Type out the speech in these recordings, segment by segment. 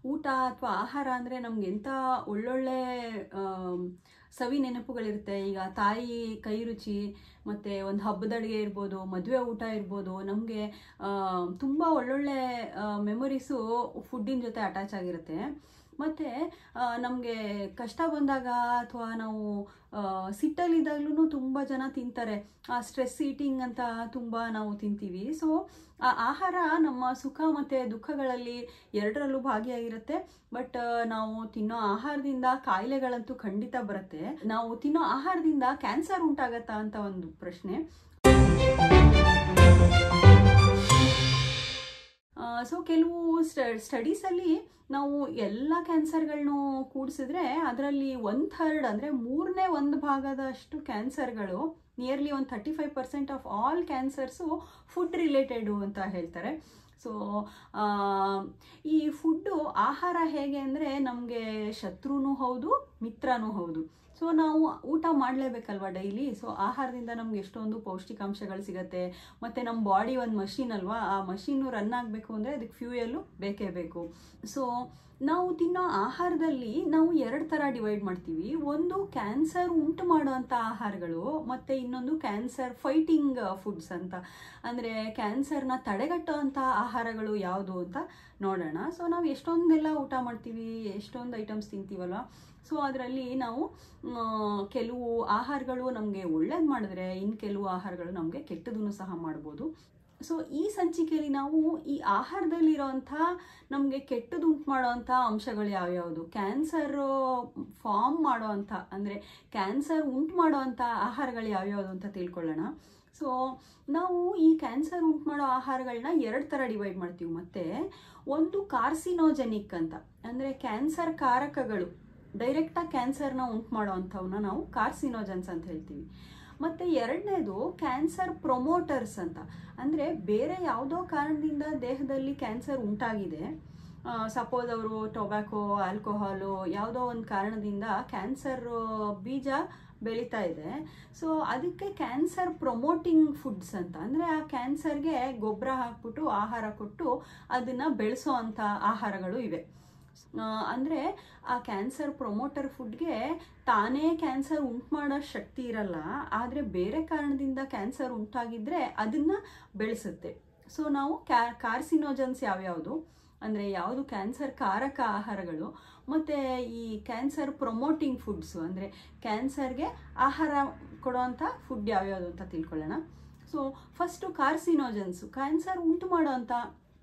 ಊಟ ಅಥವಾ ಆಹಾರ ಅಂದರೆ ನಮ್ಗೆ ಎಂಥ ಒಳ್ಳೊಳ್ಳೆ ಆಮ್, ಸವಿ ನೆನಪುಗಳಿರುತ್ತೆ ಈಗ ತಾಯಿ ಕೈ ರುಚಿ ಮತ್ತು ಒಂದು ಹಬ್ಬದ ಅಡುಗೆ ಇರ್ಬೋದು ಮದುವೆ ಊಟ ಇರ್ಬೋದು ನಮಗೆ ತುಂಬ ಒಳ್ಳೊಳ್ಳೆ ಮೆಮೊರೀಸು ಫುಡ್ಡಿನ ಜೊತೆ ಅಟ್ಯಾಚ್ ಆಗಿರುತ್ತೆ ಮತ್ತು ನಮಗೆ ಕಷ್ಟ ಬಂದಾಗ ಅಥವಾ ನಾವು ಸಿಟ್ಟಲ್ಲಿದ್ದಾಗಲೂ ತುಂಬ ಜನ ತಿಂತಾರೆ ಆ ಸ್ಟ್ರೆಸ್ ಈಟಿಂಗ್ ಅಂತ ತುಂಬ ನಾವು ತಿಂತೀವಿ ಸೊ ಆ ಆಹಾರ ನಮ್ಮ ಸುಖ ಮತ್ತು ದುಃಖಗಳಲ್ಲಿ ಎರಡರಲ್ಲೂ ಭಾಗಿಯಾಗಿರುತ್ತೆ ಬಟ್ ನಾವು ತಿನ್ನೋ ಆಹಾರದಿಂದ ಕಾಯಿಲೆಗಳಂತೂ ಖಂಡಿತ ಬರುತ್ತೆ ನಾವು ತಿನ್ನೋ ಆಹಾರದಿಂದ ಕ್ಯಾನ್ಸರ್ ಉಂಟಾಗತ್ತಾ ಅಂತ ಒಂದು ಪ್ರಶ್ನೆ ಸೊ ಕೆಲವು ಸ್ಟಡೀಸಲ್ಲಿ ನಾವು ಎಲ್ಲ ಕ್ಯಾನ್ಸರ್ಗಳನ್ನೂ ಕೂಡಿಸಿದ್ರೆ ಅದರಲ್ಲಿ ಒನ್ ಥರ್ಡ್ ಅಂದರೆ ಮೂರನೇ ಒಂದು ಭಾಗದಷ್ಟು ಕ್ಯಾನ್ಸರ್ಗಳು ನಿಯರ್ಲಿ ಒಂದು thirty five percent of all cancers food related ಅಂತ ಹೇಳ್ತಾರೆ ಸೊ ಈ ಫುಡ್ಡು ಆಹಾರ ಹೇಗೆ ಅಂದರೆ ನಮಗೆ ಶತ್ರುನೂ ಹೌದು ಮಿತ್ರನೂ ಹೌದು ಸೊ ನಾವು ಊಟ ಮಾಡಲೇಬೇಕಲ್ವ ಡೈಲಿ ಸೊ ಆಹಾರದಿಂದ ನಮ್ಗೆ ಎಷ್ಟೊಂದು ಪೌಷ್ಟಿಕಾಂಶಗಳು ಸಿಗುತ್ತೆ ಮತ್ತು ನಮ್ಮ ಬಾಡಿ ಒಂದು ಮಷೀನ್ ಅಲ್ವಾ ಆ ಮಷೀನು ರನ್ ಆಗಬೇಕು ಅಂದರೆ ಅದಕ್ಕೆ ಫ್ಯೂಯಲ್ಲು ಬೇಕೇ ಬೇಕು ಸೊ ನಾವು ತಿನ್ನೋ ಆಹಾರದಲ್ಲಿ ನಾವು ಎರಡು ಥರ ಡಿವೈಡ್ ಮಾಡ್ತೀವಿ ಒಂದು ಕ್ಯಾನ್ಸರ್ ಉಂಟು ಮಾಡುವಂಥ ಆಹಾರಗಳು ಮತ್ತು ಇನ್ನೊಂದು ಕ್ಯಾನ್ಸರ್ ಫೈಟಿಂಗ್ ಫುಡ್ಸ್ ಅಂತ ಅಂದರೆ ಕ್ಯಾನ್ಸರ್ನ ತಡೆಗಟ್ಟುವಂಥ ಆಹಾರಗಳು ಯಾವುದು ಅಂತ ನೋಡೋಣ ಸೊ ನಾವು ಎಷ್ಟೊಂದೆಲ್ಲ ಊಟ ಮಾಡ್ತೀವಿ ಎಷ್ಟೊಂದು ಐಟಮ್ಸ್ ತಿಂತೀವಲ್ವ ಸೊ ಅದರಲ್ಲಿ ನಾವು ಕೆಲವು ಆಹಾರಗಳು ನಮಗೆ ಒಳ್ಳೇದು ಮಾಡಿದ್ರೆ ಇನ್ನು ಕೆಲವು ಆಹಾರಗಳು ನಮಗೆ ಕೆಟ್ಟದನ್ನು ಸಹ ಮಾಡ್ಬೋದು ಸೊ ಈ ಸಂಚಿಕೆಯಲ್ಲಿ ನಾವು ಈ ಆಹಾರದಲ್ಲಿರೋಂಥ ನಮಗೆ ಕೆಟ್ಟದು ಉಂಟು ಮಾಡೋವಂಥ ಅಂಶಗಳು ಯಾವ್ಯಾವುದು ಕ್ಯಾನ್ಸರ್ ಫಾರ್ಮ್ ಮಾಡೋವಂಥ ಅಂದರೆ ಕ್ಯಾನ್ಸರ್ ಉಂಟು ಮಾಡೋವಂಥ ಆಹಾರಗಳು ಯಾವ್ಯಾವುದು ಅಂತ ತಿಳ್ಕೊಳ್ಳೋಣ ಸೊ ನಾವು ಈ ಕ್ಯಾನ್ಸರ್ ಉಂಟು ಮಾಡೋ ಆಹಾರಗಳನ್ನ ಎರಡು ಥರ ಡಿವೈಡ್ ಮಾಡ್ತೀವಿ ಮತ್ತು ಒಂದು ಕಾರ್ಸಿನೋಜೆನಿಕ್ ಅಂತ ಅಂದರೆ ಕ್ಯಾನ್ಸರ್ ಕಾರಕಗಳು ಡೈರೆಕ್ಟಾಗಿ ಕ್ಯಾನ್ಸರ್ನ ಉಂಟು ಮಾಡೋ ಅಂಥವನ್ನ ನಾವು ಕಾರ್ಸಿನೋಜನ್ಸ್ ಅಂತ ಹೇಳ್ತೀವಿ ಮತ್ತು ಎರಡನೇದು ಕ್ಯಾನ್ಸರ್ ಪ್ರೊಮೋಟರ್ಸ್ ಅಂತ ಅಂದರೆ ಬೇರೆ ಯಾವುದೋ ಕಾರಣದಿಂದ ದೇಹದಲ್ಲಿ ಕ್ಯಾನ್ಸರ್ ಉಂಟಾಗಿದೆ ಸಪೋಸ್ ಅವರು ಟೊಬ್ಯಾಕೋ ಆಲ್ಕೋಹಾಲು ಯಾವುದೋ ಒಂದು ಕಾರಣದಿಂದ ಕ್ಯಾನ್ಸರ್ ಬೀಜ ಬೆಳೀತಾ ಇದೆ ಸೊ ಅದಕ್ಕೆ ಕ್ಯಾನ್ಸರ್ ಪ್ರೊಮೋಟಿಂಗ್ ಫುಡ್ಸ್ ಅಂತ ಅಂದರೆ ಆ ಕ್ಯಾನ್ಸರ್ಗೆ ಗೊಬ್ಬರ ಹಾಕ್ಬಿಟ್ಟು ಆಹಾರ ಕೊಟ್ಟು ಅದನ್ನು ಬೆಳೆಸೋ ಅಂಥ ಆಹಾರಗಳು ಇವೆ ಅಂದರೆ ಆ ಕ್ಯಾನ್ಸರ್ ಪ್ರೊಮೋಟರ್ ಫುಡ್ಗೆ ತಾನೇ ಕ್ಯಾನ್ಸರ್ ಉಂಟು ಮಾಡೋ ಶಕ್ತಿ ಇರಲ್ಲ ಆದರೆ ಬೇರೆ ಕಾರಣದಿಂದ ಕ್ಯಾನ್ಸರ್ ಉಂಟಾಗಿದ್ದರೆ ಅದನ್ನು ಬೆಳೆಸುತ್ತೆ ಸೊ ನಾವು ಕ್ಯಾ ಕಾರ್ಸಿನೋಜನ್ಸ್ ಯಾವ್ಯಾವುದು ಅಂದರೆ ಯಾವುದು ಕ್ಯಾನ್ಸರ್ ಕಾರಕ ಆಹಾರಗಳು ಮತ್ತು ಈ ಕ್ಯಾನ್ಸರ್ ಪ್ರೊಮೋಟಿಂಗ್ ಫುಡ್ಸು ಅಂದರೆ ಕ್ಯಾನ್ಸರ್ಗೆ ಆಹಾರ ಕೊಡೋವಂಥ ಫುಡ್ ಯಾವ್ಯಾವುದು ಅಂತ ತಿಳ್ಕೊಳ್ಳೋಣ ಸೊ ಫಸ್ಟು ಕಾರ್ಸಿನೋಜನ್ಸು ಕ್ಯಾನ್ಸರ್ ಉಂಟು ಮಾಡೋವಂಥ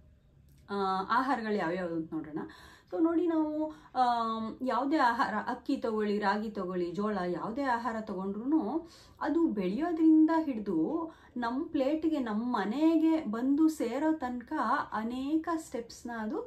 ಆಹಾರಗಳು ಯಾವ್ಯಾವುದು ಅಂತ ನೋಡೋಣ ಸೊ ನೋಡಿ ನಾವು ಯಾವುದೇ ಆಹಾರ ಅಕ್ಕಿ ತಗೊಳ್ಳಿ ರಾಗಿ ತಗೊಳ್ಳಿ ಜೋಳ ಯಾವುದೇ ಆಹಾರ ತಗೊಂಡ್ರೂ ಅದು ಬೆಳೆಯೋದ್ರಿಂದ ಹಿಡಿದು ನಮ್ಮ ಪ್ಲೇಟ್ಗೆ ನಮ್ಮ ಮನೆಗೆ ಬಂದು ಸೇರೋ ತನಕ ಅನೇಕ ಸ್ಟೆಪ್ಸ್ನ ಅದು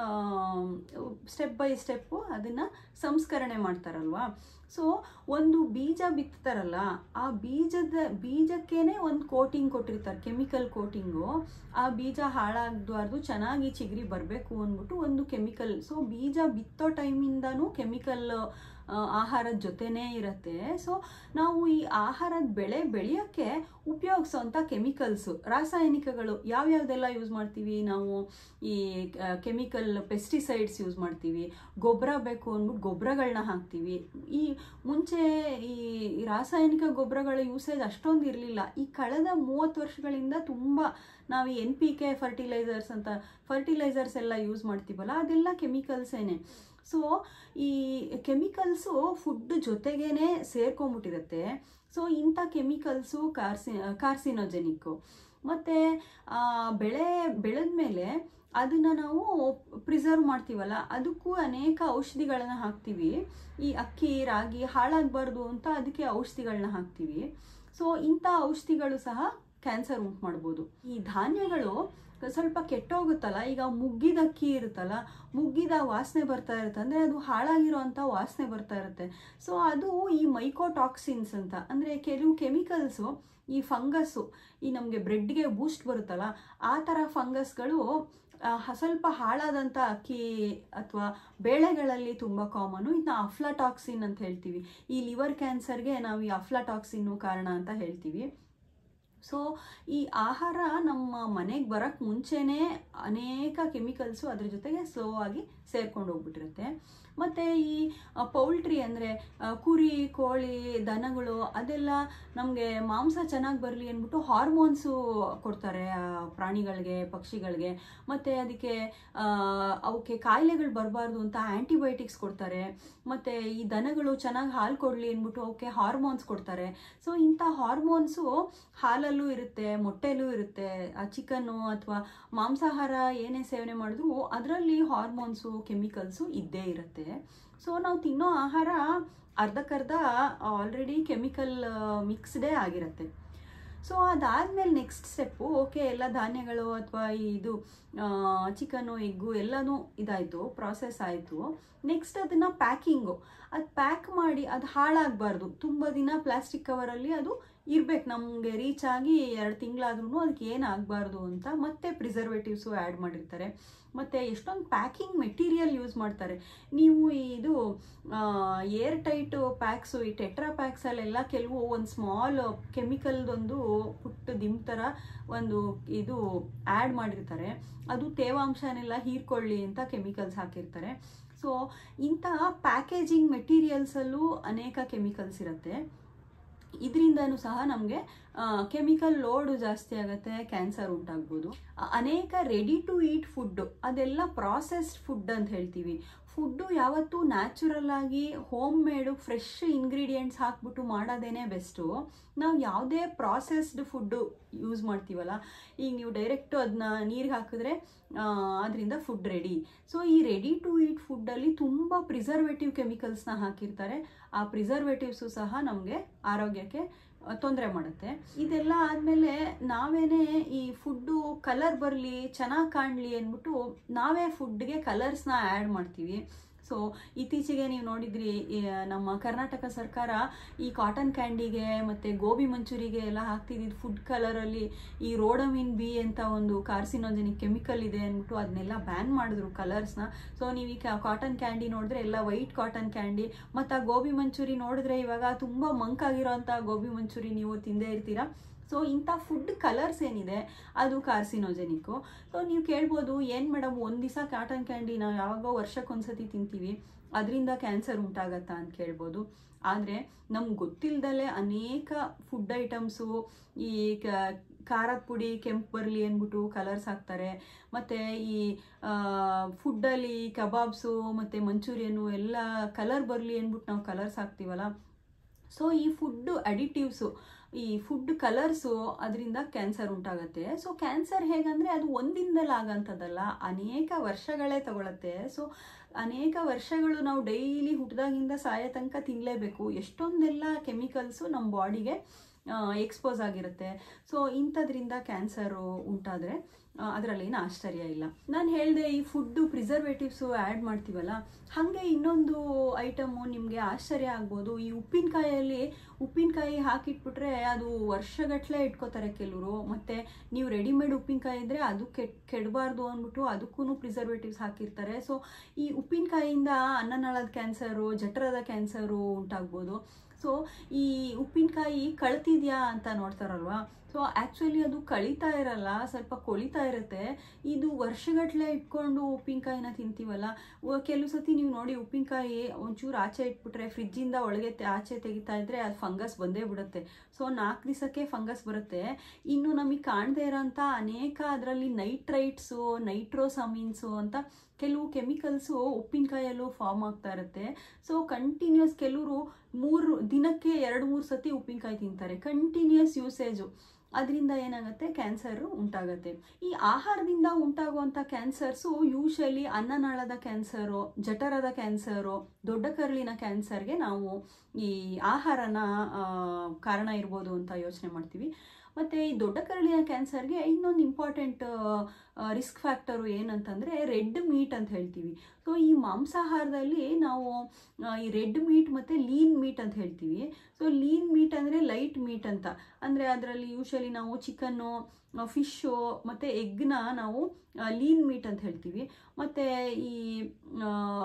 ಸ್ಟೆಪ್ ಬೈ ಸ್ಟೆಪ್ಪು ಅದನ್ನು ಸಂಸ್ಕರಣೆ ಮಾಡ್ತಾರಲ್ವಾ ಸೊ ಒಂದು ಬೀಜ ಬಿತ್ತಾರಲ್ಲ ಆ ಬೀಜದ ಬೀಜಕ್ಕೇನೆ ಒಂದು ಕೋಟಿಂಗ್ ಕೊಟ್ಟಿರ್ತಾರೆ ಕೆಮಿಕಲ್ ಕೋಟಿಂಗು ಆ ಬೀಜ ಹಾಳಾಗಬಾರ್ದು ಚೆನ್ನಾಗಿ ಚಿಗುರಿ ಬರಬೇಕು ಅಂದ್ಬಿಟ್ಟು ಒಂದು ಕೆಮಿಕಲ್ ಸೊ ಬೀಜ ಬಿತ್ತೋ ಟೈಮಿಂದನೂ ಕೆಮಿಕಲ್ ಆಹಾರದ ಜೊತೆನೇ ಇರುತ್ತೆ ಸೊ ನಾವು ಈ ಆಹಾರದ ಬೆಳೆ ಬೆಳೆಯೋಕ್ಕೆ ಉಪಯೋಗಿಸೋಂಥ ಕೆಮಿಕಲ್ಸು ರಾಸಾಯನಿಕಗಳು ಯಾವ್ಯಾವ್ದೆಲ್ಲ ಯೂಸ್ ಮಾಡ್ತೀವಿ ನಾವು ಈ ಕೆಮಿಕಲ್ ಪೆಸ್ಟಿಸೈಡ್ಸ್ ಯೂಸ್ ಮಾಡ್ತೀವಿ ಗೊಬ್ಬರ ಬೇಕು ಅಂದ್ಬಿಟ್ಟು ಗೊಬ್ಬರಗಳನ್ನ ಹಾಕ್ತೀವಿ ಈ ಮುಂಚೆ ಈ ರಾಸಾಯನಿಕ ಗೊಬ್ಬರಗಳ ಯೂಸೇಜ್ ಅಷ್ಟೊಂದು ಇರಲಿಲ್ಲ ಈ ಕಳೆದ ಮೂವತ್ತು ವರ್ಷಗಳಿಂದ ತುಂಬ ನಾವು ಈ ಎನ್ ಪಿ ಕೆ ಫರ್ಟಿಲೈಸರ್ಸ್ ಅಂತ ಫರ್ಟಿಲೈಸರ್ಸ್ ಎಲ್ಲ ಯೂಸ್ ಮಾಡ್ತೀವಲ್ಲ ಅದೆಲ್ಲ ಕೆಮಿಕಲ್ಸೇನೆ ಸೊ ಈ ಕೆಮಿಕಲ್ಸು ಫುಡ್ ಜೊತೆಗೇನೆ ಸೇರ್ಕೊಂಬಿಟ್ಟಿರುತ್ತೆ ಸೊ ಇಂಥ ಕೆಮಿಕಲ್ಸು ಕಾರ್ಸಿ ಕಾರ್ಸಿನೋಜೆನಿಕ್ಕು ಮತ್ತು ಬೆಳೆ ಬೆಳೆದ ಮೇಲೆ ಅದನ್ನು ನಾವು ಪ್ರಿಸರ್ವ್ ಮಾಡ್ತೀವಲ್ಲ ಅದಕ್ಕೂ ಅನೇಕ ಔಷಧಿಗಳನ್ನ ಹಾಕ್ತೀವಿ ಈ ಅಕ್ಕಿ ರಾಗಿ ಹಾಳಾಗಬಾರ್ದು ಅಂತ ಅದಕ್ಕೆ ಔಷಧಿಗಳನ್ನ ಹಾಕ್ತೀವಿ ಸೊ ಇಂಥ ಔಷಧಿಗಳು ಸಹ ಕ್ಯಾನ್ಸರ್ ಉಂಟು ಮಾಡ್ಬೋದು ಈ ಧಾನ್ಯಗಳು ಸ್ವಲ್ಪ ಕೆಟ್ಟೋಗುತ್ತಲ್ಲ ಈಗ ಮುಗ್ಗಿದ ಅಕ್ಕಿ ಇರುತ್ತಲ್ಲ ಮುಗ್ಗಿದ ವಾಸನೆ ಬರ್ತಾ ಇರುತ್ತೆ ಅಂದರೆ ಅದು ಹಾಳಾಗಿರೋವಂಥ ವಾಸನೆ ಬರ್ತಾ ಇರುತ್ತೆ ಸೊ ಅದು ಈ ಮೈಕೋಟಾಕ್ಸಿನ್ಸ್ ಅಂತ ಅಂದರೆ ಕೆಲವು ಕೆಮಿಕಲ್ಸು ಈ ಫಂಗಸ್ಸು ಈ ನಮಗೆ ಬ್ರೆಡ್ಗೆ ಬೂಸ್ಟ್ ಬರುತ್ತಲ್ಲ ಆ ಥರ ಫಂಗಸ್ಗಳು ಸ್ವಲ್ಪ ಹಾಳಾದಂಥ ಅಕ್ಕಿ ಅಥವಾ ಬೇಳೆಗಳಲ್ಲಿ ತುಂಬ ಕಾಮನು ಇನ್ನು ಅಫ್ಲಾಟಾಕ್ಸಿನ್ ಅಂತ ಹೇಳ್ತೀವಿ ಈ ಲಿವರ್ ಕ್ಯಾನ್ಸರ್ಗೆ ನಾವು ಈ ಅಫ್ಲಾಟಾಕ್ಸಿನ್ನು ಕಾರಣ ಅಂತ ಹೇಳ್ತೀವಿ ಸೊ ಈ ಆಹಾರ ನಮ್ಮ ಮನೆಗೆ ಬರೋಕ್ಕೆ ಮುಂಚೆನೇ ಅನೇಕ ಕೆಮಿಕಲ್ಸು ಅದ್ರ ಜೊತೆಗೆ ಸ್ಲೋ ಆಗಿ ಸೇರ್ಕೊಂಡು ಹೋಗ್ಬಿಟ್ಟಿರುತ್ತೆ ಮತ್ತು ಈ ಪೌಲ್ಟ್ರಿ ಅಂದರೆ ಕುರಿ ಕೋಳಿ ದನಗಳು ಅದೆಲ್ಲ ನಮಗೆ ಮಾಂಸ ಚೆನ್ನಾಗಿ ಬರಲಿ ಅಂದ್ಬಿಟ್ಟು ಹಾರ್ಮೋನ್ಸು ಕೊಡ್ತಾರೆ ಆ ಪ್ರಾಣಿಗಳಿಗೆ ಪಕ್ಷಿಗಳಿಗೆ ಮತ್ತು ಅದಕ್ಕೆ ಆ, ಅವಕ್ಕೆ ಕಾಯಿಲೆಗಳು ಬರಬಾರ್ದು ಅಂತ ಆ್ಯಂಟಿಬಯೋಟಿಕ್ಸ್ ಕೊಡ್ತಾರೆ ಮತ್ತು ಈ ದನಗಳು ಚೆನ್ನಾಗಿ ಹಾಲು ಕೊಡಲಿ ಅಂದ್ಬಿಟ್ಟು ಅವಕ್ಕೆ ಹಾರ್ಮೋನ್ಸ್ ಕೊಡ್ತಾರೆ ಸೊ ಇಂಥ ಹಾರ್ಮೋನ್ಸು ಹಾಲಲ್ಲೂ ಇರುತ್ತೆ ಮೊಟ್ಟೆಲೂ ಇರುತ್ತೆ ಆ ಚಿಕನ್ನು ಅಥವಾ ಮಾಂಸಾಹಾರ ಏನೇ ಸೇವನೆ ಮಾಡಿದ್ರು ಅದರಲ್ಲಿ ಹಾರ್ಮೋನ್ಸು ಕೆಮಿಕಲ್ಸು ಇದ್ದೇ ಇರುತ್ತೆ ಸೊ ನಾವು ತಿನ್ನೋ ಆಹಾರ ಅರ್ಧಕ್ಕರ್ಧ ಆಲ್ರೆಡಿ ಕೆಮಿಕಲ್ ಮಿಕ್ಸ್ಡೇ ಆಗಿರುತ್ತೆ ಸೊ ಅದಾದಮೇಲೆ ನೆಕ್ಸ್ಟ್ ಸ್ಟೆಪ್ಪು ಓಕೆ ಎಲ್ಲ ಧಾನ್ಯಗಳು ಅಥವಾ ಇದು ಚಿಕನ್ನು ಎಗ್ಗು ಎಲ್ಲನೂ ಇದಾಯಿತು ಪ್ರಾಸೆಸ್ ಆಯಿತು ನೆಕ್ಸ್ಟ್ ಅದನ್ನು ಪ್ಯಾಕಿಂಗು ಅದು ಪ್ಯಾಕ್ ಮಾಡಿ ಅದು ಹಾಳಾಗಬಾರ್ದು ತುಂಬ ದಿನ ಪ್ಲಾಸ್ಟಿಕ್ ಕವರಲ್ಲಿ ಅದು ಇರ್ಬೇಕು ನಮಗೆ ರೀಚ್ ಆಗಿ ಎರಡು ತಿಂಗಳಾದ್ರೂ ಅದಕ್ಕೆ ಏನಾಗಬಾರ್ದು ಅಂತ ಮತ್ತೆ ಪ್ರಿಸರ್ವೇಟಿವ್ಸು ಆ್ಯಡ್ ಮಾಡಿರ್ತಾರೆ ಮತ್ತು ಎಷ್ಟೊಂದು ಪ್ಯಾಕಿಂಗ್ ಮೆಟೀರಿಯಲ್ ಯೂಸ್ ಮಾಡ್ತಾರೆ ನೀವು ಇದು ಏರ್ ಟೈಟ್ ಪ್ಯಾಕ್ಸು ಈ ಟೆಟ್ರಾ ಪ್ಯಾಕ್ಸಲ್ಲೆಲ್ಲ ಕೆಲವು ಒಂದು ಸ್ಮಾಲ್ ಕೆಮಿಕಲ್ದೊಂದು ಪುಟ್ಟ ದಿಂಬ್ ಥರ ಒಂದು ಇದು ಆ್ಯಡ್ ಮಾಡಿರ್ತಾರೆ ಅದು ತೇವಾಂಶನೆಲ್ಲ ಹೀರ್ಕೊಳ್ಳಿ ಅಂತ ಕೆಮಿಕಲ್ಸ್ ಹಾಕಿರ್ತಾರೆ ಸೊ ಇಂಥ ಪ್ಯಾಕೇಜಿಂಗ್ ಮೆಟೀರಿಯಲ್ಸಲ್ಲೂ ಅನೇಕ ಕೆಮಿಕಲ್ಸ್ ಇರುತ್ತೆ ಇದರಿಂದನೂ ಸಹ ನಮಗೆ ಕೆಮಿಕಲ್ ಲೋಡು ಜಾಸ್ತಿ ಆಗುತ್ತೆ ಕ್ಯಾನ್ಸರ್ ಉಂಟಾಗ್ಬೋದು ಅ- ಅನೇಕ ರೆಡಿ ಟು ಈಟ್ ಫುಡ್ಡು ಅದೆಲ್ಲ ಪ್ರಾಸೆಸ್ಡ್ ಫುಡ್ ಅಂತ ಹೇಳ್ತೀವಿ ಫುಡ್ಡು ಯಾವತ್ತೂ ನ್ಯಾಚುರಲ್ ಆಗಿ ಹೋಮ್ ಮೇಡು ಫ್ರೆಶ್ ಇಂಗ್ರೀಡಿಯೆಂಟ್ಸ್ ಹಾಕ್ಬಿಟ್ಟು ಮಾಡೋದೇನೆ ಬೆಸ್ಟು ನಾವು ಯಾವುದೇ ಪ್ರಾಸೆಸ್ಡ್ ಫುಡ್ಡು ಯೂಸ್ ಮಾಡ್ತೀವಲ್ಲ ಈಗ ನೀವು ಡೈರೆಕ್ಟು ಅದನ್ನ ನೀರಿಗೆ ಹಾಕಿದ್ರೆ ಅದರಿಂದ ಫುಡ್ ರೆಡಿ ಸೊ ಈ ರೆಡಿ ಟು ಈಟ್ ಫುಡ್ಡಲ್ಲಿ ತುಂಬ ಪ್ರಿಸರ್ವೇಟಿವ್ ಕೆಮಿಕಲ್ಸ್ನ ಹಾಕಿರ್ತಾರೆ ಆ ಪ್ರಿಸರ್ವೇಟಿವ್ಸು ಸಹ ನಮಗೆ ಆರೋಗ್ಯಕ್ಕೆ ತೊಂದರೆ ಮಾಡುತ್ತೆ ಇದೆಲ್ಲ ಆದಮೇಲೆ ನಾವೇನೇ ಈ ಫುಡ್ಡು ಕಲರ್ ಬರಲಿ ಚೆನ್ನಾಗಿ ಕಾಣಲಿ ಅಂದ್ಬಿಟ್ಟು ನಾವೇ ಫುಡ್ಗೆ ಕಲರ್ಸ್ನ ಆ್ಯಡ್ ಮಾಡ್ತೀವಿ ಸೊ ಇತ್ತೀಚೆಗೆ ನೀವು ನೋಡಿದ್ರಿ ಈ ನಮ್ಮ ಕರ್ನಾಟಕ ಸರ್ಕಾರ ಈ ಕಾಟನ್ ಕ್ಯಾಂಡಿಗೆ ಮತ್ತು ಗೋಬಿ ಮಂಚೂರಿಗೆ ಎಲ್ಲ ಹಾಕ್ತಿದ್ದಿದ್ದು ಫುಡ್ ಕಲರಲ್ಲಿ ಈ ರೋಡಮಿನ್ ಬಿ ಅಂತ ಒಂದು ಕಾರ್ಸಿನೋಜೆನಿಕ್ ಕೆಮಿಕಲ್ ಇದೆ ಅಂದ್ಬಿಟ್ಟು ಅದನ್ನೆಲ್ಲ ಬ್ಯಾನ್ ಮಾಡಿದ್ರು ಕಲರ್ಸ್ನ ಸೊ ನೀವು ಈ ಕಾಟನ್ ಕ್ಯಾಂಡಿ ನೋಡಿದ್ರೆ ಎಲ್ಲ ವೈಟ್ ಕಾಟನ್ ಕ್ಯಾಂಡಿ ಮತ್ತು ಆ ಗೋಬಿ ಮಂಚೂರಿ ನೋಡಿದ್ರೆ ಇವಾಗ ತುಂಬ ಮಂಕಾಗಿರೋಂಥ ಗೋಬಿ ಮಂಚೂರಿ ನೀವು ತಿಂದೇ ಇರ್ತೀರಾ ಸೊ ಇಂಥ ಫುಡ್ ಕಲರ್ಸ್ ಏನಿದೆ ಅದು ಕಾರ್ಸಿನೋಜೆನಿಕ್ಕು ಸೊ ನೀವು ಕೇಳ್ಬೋದು ಏನು ಮೇಡಮ್ ಒಂದು ದಿವಸ ಕಾಟನ್ ಕ್ಯಾಂಡಿ ನಾವು ಯಾವಾಗೋ ವರ್ಷಕ್ಕೊಂದ್ಸತಿ ತಿಂತೀವಿ ಅದರಿಂದ ಕ್ಯಾನ್ಸರ್ ಉಂಟಾಗತ್ತಾ ಅಂತ ಕೇಳ್ಬೋದು ಆದರೆ ನಮ್ಗೆ ಗೊತ್ತಿಲ್ಲದಲೇ ಅನೇಕ ಫುಡ್ ಐಟಮ್ಸು ಈ ಕ ಖಾರದ ಪುಡಿ ಕೆಂಪು ಬರಲಿ ಅಂದ್ಬಿಟ್ಟು ಕಲರ್ಸ್ ಹಾಕ್ತಾರೆ ಮತ್ತು ಈ ಫುಡ್ಡಲ್ಲಿ ಕಬಾಬ್ಸು ಮತ್ತು ಮಂಚೂರಿಯನ್ನು ಎಲ್ಲ ಕಲರ್ ಬರಲಿ ಅಂದ್ಬಿಟ್ಟು ನಾವು ಕಲರ್ಸ್ ಹಾಕ್ತೀವಲ್ಲ ಸೊ ಈ ಫುಡ್ಡು ಅಡಿಟಿವ್ಸು ಈ ಫುಡ್ ಕಲರ್ಸು ಅದರಿಂದ ಕ್ಯಾನ್ಸರ್ ಉಂಟಾಗತ್ತೆ ಸೊ ಕ್ಯಾನ್ಸರ್ ಹೇಗಂದರೆ ಅದು ಒಂದಿನದಲ್ಲಿ ಆಗೋಂಥದ್ದಲ್ಲ ಅನೇಕ ವರ್ಷಗಳೇ ತಗೊಳತ್ತೆ ಸೊ ಅನೇಕ ವರ್ಷಗಳು ನಾವು ಡೈಲಿ ಹುಟ್ಟಿದಾಗಿಂದ ಸಾಯೋ ತನಕ ತಿನ್ನಲೇಬೇಕು ಎಷ್ಟೊಂದೆಲ್ಲ ಕೆಮಿಕಲ್ಸು ನಮ್ಮ ಬಾಡಿಗೆ ಎಕ್ಸ್ಪೋಸ್ ಆಗಿರುತ್ತೆ ಸೊ ಇಂಥದ್ರಿಂದ ಕ್ಯಾನ್ಸರು ಉಂಟಾದರೆ ಅದರಲ್ಲೇನು ಆಶ್ಚರ್ಯ ಇಲ್ಲ ನಾನು ಹೇಳಿದೆ ಈ ಫುಡ್ಡು ಪ್ರಿಸರ್ವೇಟಿವ್ಸು ಆ್ಯಡ್ ಮಾಡ್ತೀವಲ್ಲ ಹಾಗೆ ಇನ್ನೊಂದು ಐಟಮು ನಿಮಗೆ ಆಶ್ಚರ್ಯ ಆಗ್ಬೋದು ಈ ಉಪ್ಪಿನಕಾಯಲ್ಲಿ ಉಪ್ಪಿನಕಾಯಿ ಹಾಕಿಟ್ಬಿಟ್ರೆ ಅದು ವರ್ಷಗಟ್ಟಲೆ ಇಟ್ಕೋತಾರೆ ಕೆಲವರು ಮತ್ತು ನೀವು ರೆಡಿಮೇಡ್ ಉಪ್ಪಿನಕಾಯಿ ಇದ್ದರೆ ಅದು ಕೆಟ್ ಕೆಡಬಾರ್ದು ಅಂದ್ಬಿಟ್ಟು ಅದಕ್ಕೂ ಪ್ರಿಸರ್ವೇಟಿವ್ಸ್ ಹಾಕಿರ್ತಾರೆ ಸೊ ಈ ಉಪ್ಪಿನಕಾಯಿಯಿಂದ ಅನ್ನನಾಳದ ಕ್ಯಾನ್ಸರು ಜಠರದ ಕ್ಯಾನ್ಸರು ಉಂಟಾಗ್ಬೋದು ಸೊ ಈ ಉಪ್ಪಿನಕಾಯಿ ಕಳ್ತಿದ್ಯಾ ಅಂತ ನೋಡ್ತಾರಲ್ವಾ ಸೊ ಆ್ಯಕ್ಚುಲಿ ಅದು ಕಳೀತಾ ಇರಲ್ಲ ಸ್ವಲ್ಪ ಕೊಳಿತಾ ಇರುತ್ತೆ ಇದು ವರ್ಷಗಟ್ಟಲೆ ಇಟ್ಕೊಂಡು ಉಪ್ಪಿನಕಾಯಿನ ತಿಂತೀವಲ್ಲ ವ- ಕೆಲವು ಸತಿ ನೀವು ನೋಡಿ ಉಪ್ಪಿನಕಾಯಿ ಒಂಚೂರು ಆಚೆ ಇಟ್ಬಿಟ್ರೆ ಫ್ರಿಜ್ಜಿಂದ ಒಳಗೆ ತೆ- ಆಚೆ ತೆಗಿತಾ ಇದ್ರೆ ಅದು ಫಂಗಸ್ ಬಂದೇ ಬಿಡುತ್ತೆ ಸೊ ನಾಲ್ಕು ದಿವಸಕ್ಕೆ ಫಂಗಸ್ ಬರುತ್ತೆ ಇನ್ನು ನಮಗೆ ಕಾಣದೇ ಇರೋಂಥ ಅನೇಕ ಅದರಲ್ಲಿ ನೈಟ್ರೈಟ್ಸು ನೈಟ್ರೋಸಮೀನ್ಸು ಅಂತ ಕೆಲವು ಕೆಮಿಕಲ್ಸು ಉಪ್ಪಿನಕಾಯಲ್ಲೂ ಫಾರ್ಮ್ ಆಗ್ತಾ ಇರುತ್ತೆ ಸೊ ಕಂಟಿನ್ಯೂಸ್ ಕೆಲವರು ಮೂರು ದಿನಕ್ಕೆ ಎರಡು ಮೂರು ಸತಿ ಉಪ್ಪಿನಕಾಯಿ ತಿಂತಾರೆ ಕಂಟಿನ್ಯೂಸ್ ಯೂಸೇಜು ಅದರಿಂದ ಏನಾಗುತ್ತೆ ಕ್ಯಾನ್ಸರು ಉಂಟಾಗುತ್ತೆ ಈ ಆಹಾರದಿಂದ ಉಂಟಾಗುವಂಥ ಕ್ಯಾನ್ಸರ್ಸು ಯೂಶಲಿ ಅನ್ನನಾಳದ ಕ್ಯಾನ್ಸರು ಜಠರದ ಕ್ಯಾನ್ಸರು ದೊಡ್ಡ ಕರುಳಿನ ಕ್ಯಾನ್ಸರ್ಗೆ ನಾವು ಈ ಆಹಾರನ ಆ, ಕಾರಣ ಇರ್ಬೋದು ಅಂತ ಯೋಚನೆ ಮಾಡ್ತೀವಿ ಮತ್ತು ಈ ದೊಡ್ಡ ಕರುಳಿನ ಕ್ಯಾನ್ಸರ್ಗೆ ಇನ್ನೊಂದು ಇಂಪಾರ್ಟೆಂಟ್ ರಿಸ್ಕ್ ಫ್ಯಾಕ್ಟರು ಏನಂತಂದರೆ ರೆಡ್ ಮೀಟ್ ಅಂತ ಹೇಳ್ತೀವಿ ಸೊ ಈ ಮಾಂಸಾಹಾರದಲ್ಲಿ ನಾವು ಆ, ಈ ರೆಡ್ ಮೀಟ್ ಮತ್ತು ಲೀನ್ ಮೀಟ್ ಅಂತ ಹೇಳ್ತೀವಿ ಸೊ ಲೀನ್ ಮೀಟ್ ಅಂದರೆ ಲೈಟ್ ಮೀಟ್ ಅಂತ ಅಂದರೆ ಅದರಲ್ಲಿ ಯೂಶಲಿ ನಾವು ಚಿಕನ್ನು ಫಿಶ್ಶು ಮತ್ತು ಎಗ್ನ ನಾವು ಲೀನ್ ಮೀಟ್ ಅಂತ ಹೇಳ್ತೀವಿ ಮತ್ತು ಈ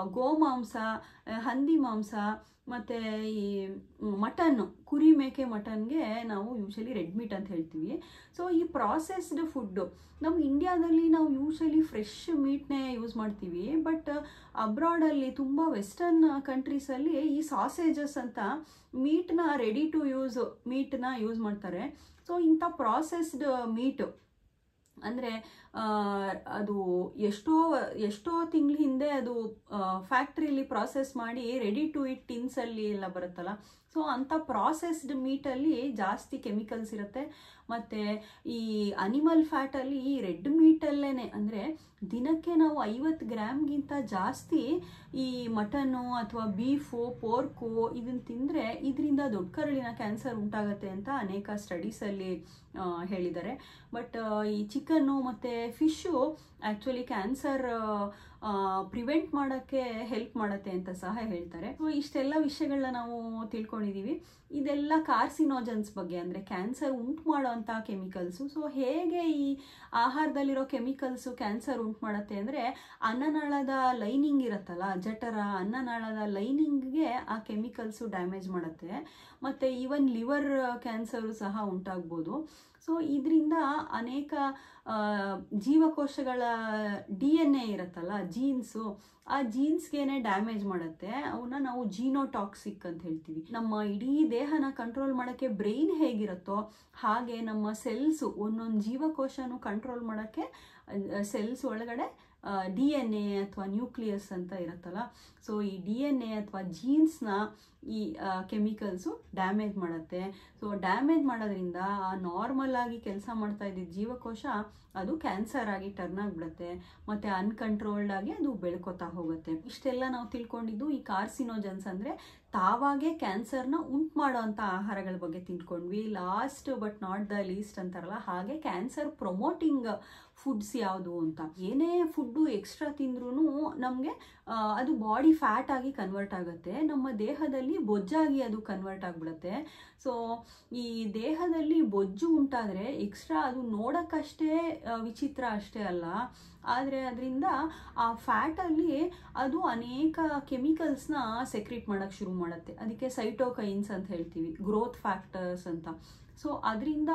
ಗೋಮಾಂಸ ಆ, ಹಂದಿ ಮಾಂಸ ಮತ್ತು ಈ ಮಟನ್ನು ಕುರಿ ಮೇಕೆ ಮಟನ್ಗೆ ನಾವು ಯೂಶಲಿ ರೆಡ್ ಮೀಟ್ ಅಂತ ಹೇಳ್ತೀವಿ ಸೊ ಈ ಪ್ರಾಸೆಸ್ಡ್ ಫುಡ್ಡು ನಮ್ಮ ಇಂಡಿಯಾದಲ್ಲಿ ನಾವು ಯೂಶಲಿ ಫ್ರೆಶ್ ಮೀಟ್ನೇ ಯೂಸ್ ಮಾಡ್ತೀವಿ ಬಟ್ ಅಬ್ರಾಡಲ್ಲಿ ತುಂಬ ವೆಸ್ಟರ್ನ್ ಕಂಟ್ರೀಸಲ್ಲಿ ಈ ಸಾಸೇಜಸ್ ಅಂತ ಮೀಟ್ನ ರೆಡಿ ಟು ಯೂಸ್ ಮೀಟ್ನ ಯೂಸ್ ಮಾಡ್ತಾರೆ ಸೊ ಇಂಥ ಪ್ರಾಸೆಸ್ಡ್ ಮೀಟು ಅಂದರೆ ಅದು ಎಷ್ಟೋ ಎಷ್ಟೋ ತಿಂಗಳ ಹಿಂದೆ ಅದು ಫ್ಯಾಕ್ಟ್ರಿಲಿ ಪ್ರಾಸೆಸ್ ಮಾಡಿ ರೆಡಿ ಟು ಇಟ್ ಟಿನ್ಸಲ್ಲಿ ಎಲ್ಲ ಬರುತ್ತಲ್ಲ ಸೊ ಅಂಥ ಪ್ರಾಸೆಸ್ಡ್ ಮೀಟಲ್ಲಿ ಜಾಸ್ತಿ ಕೆಮಿಕಲ್ಸ್ ಇರುತ್ತೆ ಮತ್ತು ಈ ಅನಿಮಲ್ ಫ್ಯಾಟಲ್ಲಿ ಈ ರೆಡ್ ಮೀಟಲ್ಲೇ ಅಂದರೆ ದಿನಕ್ಕೆ ನಾವು ಐವತ್ತು ಗ್ರಾಮ್ಗಿಂತ ಜಾಸ್ತಿ ಈ ಮಟನ್ನು ಅಥವಾ ಬೀಫು ಪೋರ್ಕು ಇದನ್ನು ತಿಂದರೆ ಇದರಿಂದ ದೊಡ್ಡ ಕರಳಿನ ಕ್ಯಾನ್ಸರ್ ಉಂಟಾಗತ್ತೆ ಅಂತ ಅನೇಕ ಸ್ಟಡೀಸಲ್ಲಿ ಹೇಳಿದ್ದಾರೆ ಬಟ್ ಈ ಚಿಕನ್ನು ಮತ್ತು ಫಿಶ್ಶು ಆ್ಯಕ್ಚುಲಿ ಕ್ಯಾನ್ಸರ್ ಪ್ರಿವೆಂಟ್ ಮಾಡೋಕ್ಕೆ ಹೆಲ್ಪ್ ಮಾಡುತ್ತೆ ಅಂತ ಸಹ ಹೇಳ್ತಾರೆ ಸೊ ಇಷ್ಟೆಲ್ಲ ವಿಷಯಗಳನ್ನ ನಾವು ತಿಳ್ಕೊಂಡಿದ್ದೀವಿ ಇದೆಲ್ಲ ಕಾರ್ಸಿನೋಜನ್ಸ್ ಬಗ್ಗೆ ಅಂದರೆ ಕ್ಯಾನ್ಸರ್ ಉಂಟು ಮಾಡೋವಂಥ ಕೆಮಿಕಲ್ಸು ಸೊ ಹೇಗೆ ಈ ಆಹಾರದಲ್ಲಿರೋ ಕೆಮಿಕಲ್ಸು ಕ್ಯಾನ್ಸರ್ ಉಂಟು ಮಾಡುತ್ತೆ ಅಂದರೆ ಅನ್ನನಾಳದ ಲೈನಿಂಗ್ ಇರುತ್ತಲ್ಲ ಜಠರ ಅನ್ನನಾಳದ ಲೈನಿಂಗ್ಗೆ ಆ ಕೆಮಿಕಲ್ಸು ಡ್ಯಾಮೇಜ್ ಮಾಡುತ್ತೆ ಮತ್ತು ಈವನ್ ಲಿವರ್ ಕ್ಯಾನ್ಸರು ಸಹ ಉಂಟಾಗ್ಬೋದು ಸೊ ಇದರಿಂದ ಅನೇಕ ಜೀವಕೋಶಗಳ ಡಿ ಎನ್ ಎ ಇರುತ್ತಲ್ಲ ಜೀನ್ಸು ಆ ಜೀನ್ಸ್ಗೇನೆ ಡ್ಯಾಮೇಜ್ ಮಾಡುತ್ತೆ ಅವನ್ನ ನಾವು ಜೀನೋಟಾಕ್ಸಿಕ್ ಅಂತ ಹೇಳ್ತೀವಿ ನಮ್ಮ ಇಡೀ ದೇಹನ ಕಂಟ್ರೋಲ್ ಮಾಡೋಕ್ಕೆ ಬ್ರೈನ್ ಹೇಗಿರುತ್ತೋ ಹಾಗೆ ನಮ್ಮ ಸೆಲ್ಸು ಒಂದೊಂದು ಜೀವಕೋಶನೂ ಕಂಟ್ರೋಲ್ ಮಾಡೋಕ್ಕೆ ಸೆಲ್ಸ್ ಒಳಗಡೆ ಡಿ ಎನ್ ಎ ಅಥವಾ ನ್ಯೂಕ್ಲಿಯಸ್ ಅಂತ ಇರುತ್ತಲ್ಲ ಸೊ ಈ ಡಿ ಎನ್ ಎ ಅಥವಾ ಜೀನ್ಸ್ನ ಈ ಕೆಮಿಕಲ್ಸು ಡ್ಯಾಮೇಜ್ ಮಾಡುತ್ತೆ ಸೊ ಡ್ಯಾಮೇಜ್ ಮಾಡೋದ್ರಿಂದ ಆ ನಾರ್ಮಲ್ ಆಗಿ ಕೆಲಸ ಮಾಡ್ತಾ ಇದ್ದಿದ್ದ ಜೀವಕೋಶ ಅದು ಕ್ಯಾನ್ಸರ್ ಆಗಿ ಟರ್ನ್ ಆಗಿಬಿಡುತ್ತೆ ಮತ್ತು ಅನ್ಕಂಟ್ರೋಲ್ಡ್ ಆಗಿ ಅದು ಬೆಳ್ಕೊತಾ ಹೋಗುತ್ತೆ ಇಷ್ಟೆಲ್ಲ ನಾವು ತಿಳ್ಕೊಂಡಿದ್ದು ಈ ಕಾರ್ಸಿನೋಜನ್ಸ್ ಅಂದರೆ ತಾವಾಗೆ ಕ್ಯಾನ್ಸರ್ನ ಉಂಟು ಮಾಡೋವಂಥ ಆಹಾರಗಳ ಬಗ್ಗೆ ತಿಳ್ಕೊಂಡ್ವಿ last but not the least ಅಂತಾರಲ್ಲ ಹಾಗೆ ಕ್ಯಾನ್ಸರ್ ಪ್ರೊಮೋಟಿಂಗ್ ಫುಡ್ಸ್ ಯಾವುದು ಅಂತ ಏನೇ ಫುಡ್ಡು ಎಕ್ಸ್ಟ್ರಾ ತಿಂದ್ರೂ ನಮಗೆ ಅದು ಬಾಡಿ ಫ್ಯಾಟ್ ಆಗಿ ಕನ್ವರ್ಟ್ ಆಗುತ್ತೆ ನಮ್ಮ ದೇಹದಲ್ಲಿ ಬೊಜ್ಜಾಗಿ ಅದು ಕನ್ವರ್ಟ್ ಆಗಿಬಿಡುತ್ತೆ ಸೊ ಈ ದೇಹದಲ್ಲಿ ಬೊಜ್ಜು ಉಂಟಾದರೆ ಎಕ್ಸ್ಟ್ರಾ ಅದು ನೋಡೋಕ್ಕಷ್ಟೇ ವಿಚಿತ್ರ ಅಷ್ಟೇ ಅಲ್ಲ ಆದರೆ ಅದರಿಂದ ಆ ಫ್ಯಾಟಲ್ಲಿ ಅದು ಅನೇಕ ಕೆಮಿಕಲ್ಸ್ನ ಸೆಕ್ರೆಟ್ ಮಾಡೋಕ್ಕೆ ಶುರು ಮಾಡುತ್ತೆ ಅದಕ್ಕೆ ಸೈಟೋಕೈನ್ಸ್ ಅಂತ ಹೇಳ್ತೀವಿ ಗ್ರೋತ್ ಫ್ಯಾಕ್ಟರ್ಸ್ ಅಂತ ಸೊ ಅದರಿಂದ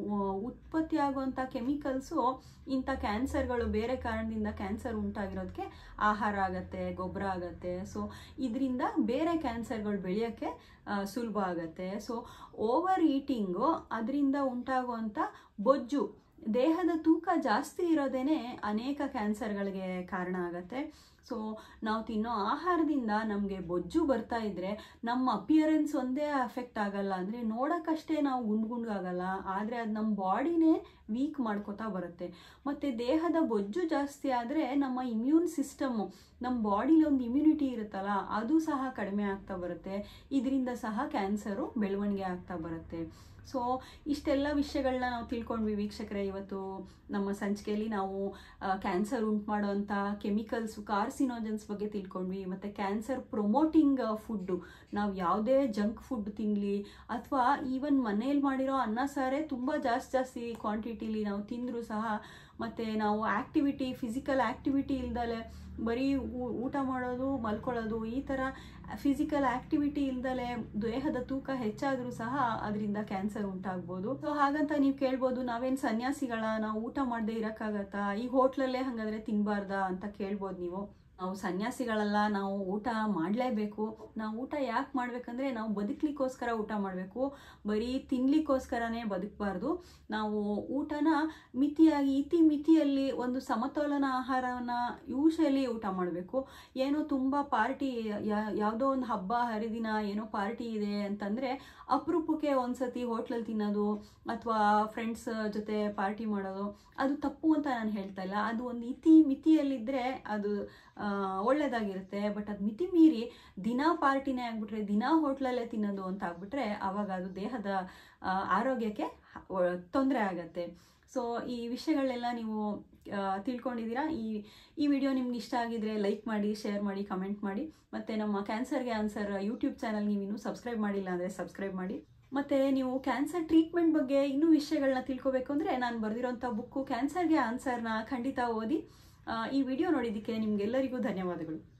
ಉತ್ಪತ್ತಿ ಆಗುವಂಥ ಕೆಮಿಕಲ್ಸು ಇಂಥ ಕ್ಯಾನ್ಸರ್ಗಳು ಬೇರೆ ಕಾರಣದಿಂದ ಕ್ಯಾನ್ಸರ್ ಉಂಟಾಗಿರೋದಕ್ಕೆ ಆಹಾರ ಆಗತ್ತೆ ಗೊಬ್ಬರ ಆಗತ್ತೆ ಸೊ ಇದರಿಂದ ಬೇರೆ ಕ್ಯಾನ್ಸರ್ಗಳು ಬೆಳೆಯೋಕ್ಕೆ ಸುಲಭ ಆಗತ್ತೆ ಸೊ ಓವರ್ ಈಟಿಂಗು ಅದರಿಂದ ಉಂಟಾಗುವಂಥ ಬೊಜ್ಜು ದೇಹದ ತೂಕ ಜಾಸ್ತಿ ಇರೋದೇನೆ ಅನೇಕ ಕ್ಯಾನ್ಸರ್ಗಳಿಗೆ ಕಾರಣ ಆಗತ್ತೆ ಸೊ ನಾವು ತಿನ್ನೋ ಆಹಾರದಿಂದ ನಮಗೆ ಬೊಜ್ಜು ಬರ್ತಾ ಇದ್ರೆ ನಮ್ಮ ಅಪಿಯರೆನ್ಸ್ ಒಂದೇ ಅಫೆಕ್ಟ್ ಆಗಲ್ಲ ಅಂದರೆ ನೋಡೋಕ್ಕಷ್ಟೇ ನಾವು ಗುಂಡು ಗುಂಡ್ಗಾಗಲ್ಲ ಆದರೆ ಅದು ನಮ್ಮ ಬಾಡಿನೇ ವೀಕ್ ಮಾಡ್ಕೋತಾ ಬರುತ್ತೆ ಮತ್ತು ದೇಹದ ಬೊಜ್ಜು ಜಾಸ್ತಿ ಆದರೆ ನಮ್ಮ ಇಮ್ಯೂನ್ ಸಿಸ್ಟಮ್ಮು ನಮ್ಮ ಬಾಡಿಲಿ ಒಂದು ಇಮ್ಯುನಿಟಿ ಇರುತ್ತಲ್ಲ ಅದು ಸಹ ಕಡಿಮೆ ಆಗ್ತಾ ಬರುತ್ತೆ ಇದರಿಂದ ಸಹ ಕ್ಯಾನ್ಸರು ಬೆಳವಣಿಗೆ ಆಗ್ತಾ ಬರುತ್ತೆ ಸೊ ಇಷ್ಟೆಲ್ಲ ವಿಷಯಗಳನ್ನ ನಾವು ತಿಳ್ಕೊಂಡ್ವಿ ವೀಕ್ಷಕರೇ ಇವತ್ತು ನಮ್ಮ ಸಂಚಿಕೆಯಲ್ಲಿ ನಾವು ಕ್ಯಾನ್ಸರ್ ಉಂಟು ಮಾಡೋವಂಥ ಕೆಮಿಕಲ್ಸು ಕಾರ್ಸಿನೋಜನ್ಸ್ ಬಗ್ಗೆ ತಿಳ್ಕೊಂಡ್ವಿ ಮತ್ತು ಕ್ಯಾನ್ಸರ್ ಪ್ರೊಮೋಟಿಂಗ್ ಫುಡ್ಡು ನಾವು ಯಾವುದೇ ಜಂಕ್ ಫುಡ್ ತಿನ್ನಲಿ ಅಥವಾ ಈವನ್ ಮನೇಲಿ ಮಾಡಿರೋ ಅನ್ನ ಸಾರೇ ತುಂಬ ಜಾಸ್ತಿ ಜಾಸ್ತಿ ಕ್ವಾಂಟಿಟಿಲಿ ನಾವು ತಿಂದರೂ ಸಹ ಮತ್ತು ನಾವು ಆ್ಯಕ್ಟಿವಿಟಿ ಫಿಸಿಕಲ್ ಆ್ಯಕ್ಟಿವಿಟಿ ಇಲ್ದಲೆ ಬರೀ ಊಟ ಮಾಡೋದು ಮಲ್ಕೊಳ್ಳೋದು ಈ ಥರ ಫಿಸಿಕಲ್ ಆ್ಯಕ್ಟಿವಿಟಿ ಇಲ್ದಲೆ ದೇಹದ ತೂಕ ಹೆಚ್ಚಾದರೂ ಸಹ ಅದರಿಂದ ಕ್ಯಾನ್ಸರ್ ಉಂಟಾಗ್ಬೋದು ಸೊ ಹಾಗಂತ ನೀವು ಕೇಳ್ಬೋದು ನಾವೇನು ಸನ್ಯಾಸಿಗಳ ನಾವು ಊಟ ಮಾಡದೆ ಇರೋಕ್ಕಾಗತ್ತಾ ಈ ಹೋಟ್ಲಲ್ಲೇ ಹಾಗಾದರೆ ತಿನ್ನಬಾರ್ದಾ ಅಂತ ಕೇಳ್ಬೋದು ನೀವು ನಾವು ಸನ್ಯಾಸಿಗಳಲ್ಲ ನಾವು ಊಟ ಮಾಡಲೇಬೇಕು ನಾವು ಊಟ ಯಾಕೆ ಮಾಡಬೇಕಂದ್ರೆ ನಾವು ಬದುಕಲಿಕ್ಕೋಸ್ಕರ ಊಟ ಮಾಡಬೇಕು ಬರೀ ತಿನ್ಲಿಕ್ಕೋಸ್ಕರನೇ ಬದುಕಬಾರ್ದು ನಾವು ಊಟನ ಮಿತಿಯಾಗಿ ಇತಿ ಮಿತಿಯಲ್ಲಿ ಒಂದು ಸಮತೋಲನ ಆಹಾರವನ್ನು ಯೂಶಲಿ ಊಟ ಮಾಡಬೇಕು ಏನೋ ತುಂಬ ಪಾರ್ಟಿ ಯಾವುದೋ ಒಂದು ಹಬ್ಬ ಹರಿದಿನ ಏನೋ ಪಾರ್ಟಿ ಇದೆ ಅಂತಂದರೆ ಅಪರೂಪಕ್ಕೆ ಒಂದ್ಸತಿ ಹೋಟ್ಲಲ್ಲಿ ತಿನ್ನೋದು ಅಥವಾ ಫ್ರೆಂಡ್ಸ್ ಜೊತೆ ಪಾರ್ಟಿ ಮಾಡೋದು ಅದು ತಪ್ಪು ಅಂತ ನಾನು ಹೇಳ್ತಾ ಇಲ್ಲ ಅದು ಒಂದು ಇತಿ ಮಿತಿಯಲ್ಲಿದ್ದರೆ ಅದು ಒಳ್ಳೆಯದಾಗಿರುತ್ತೆ ಬಟ್ ಅದು ಮಿತಿ ಮೀರಿ ದಿನಾ ಪಾರ್ಟಿನೇ ಆಗಿಬಿಟ್ರೆ ದಿನಾ ಹೋಟ್ಲಲ್ಲೇ ತಿನ್ನೋದು ಅಂತ ಆಗ್ಬಿಟ್ರೆ ಆವಾಗ ಅದು ದೇಹದ ಆರೋಗ್ಯಕ್ಕೆ ತೊಂದರೆ ಆಗತ್ತೆ ಸೊ ಈ ವಿಷಯಗಳೆಲ್ಲ ನೀವು ತಿಳ್ಕೊಂಡಿದ್ದೀರಾ ಈ ಈ ವಿಡಿಯೋ ನಿಮ್ಗೆ ಇಷ್ಟ ಆಗಿದ್ರೆ ಲೈಕ್ ಮಾಡಿ ಶೇರ್ ಮಾಡಿ ಕಮೆಂಟ್ ಮಾಡಿ ಮತ್ತು ನಮ್ಮ ಕ್ಯಾನ್ಸರ್ಗೆ ಆನ್ಸರ್ ಯೂಟ್ಯೂಬ್ ಚಾನಲ್ ನೀವು ಇನ್ನೂ ಸಬ್ಸ್ಕ್ರೈಬ್ ಮಾಡಿಲ್ಲ ಅಂದರೆ ಸಬ್ಸ್ಕ್ರೈಬ್ ಮಾಡಿ ಮತ್ತು ನೀವು ಕ್ಯಾನ್ಸರ್ ಟ್ರೀಟ್ಮೆಂಟ್ ಬಗ್ಗೆ ಇನ್ನೂ ವಿಷಯಗಳನ್ನ ತಿಳ್ಕೊಬೇಕು ಅಂದರೆ ನಾನು ಬರೆದಿರೋಂಥ ಬುಕ್ಕು ಕ್ಯಾನ್ಸರ್ಗೆ ಆನ್ಸರ್ನ ಖಂಡಿತ ಓದಿ ಈ ವಿಡಿಯೋ ನೋಡಿದ್ದಕ್ಕೆ ನಿಮಗೆಲ್ಲರಿಗೂ ಧನ್ಯವಾದಗಳು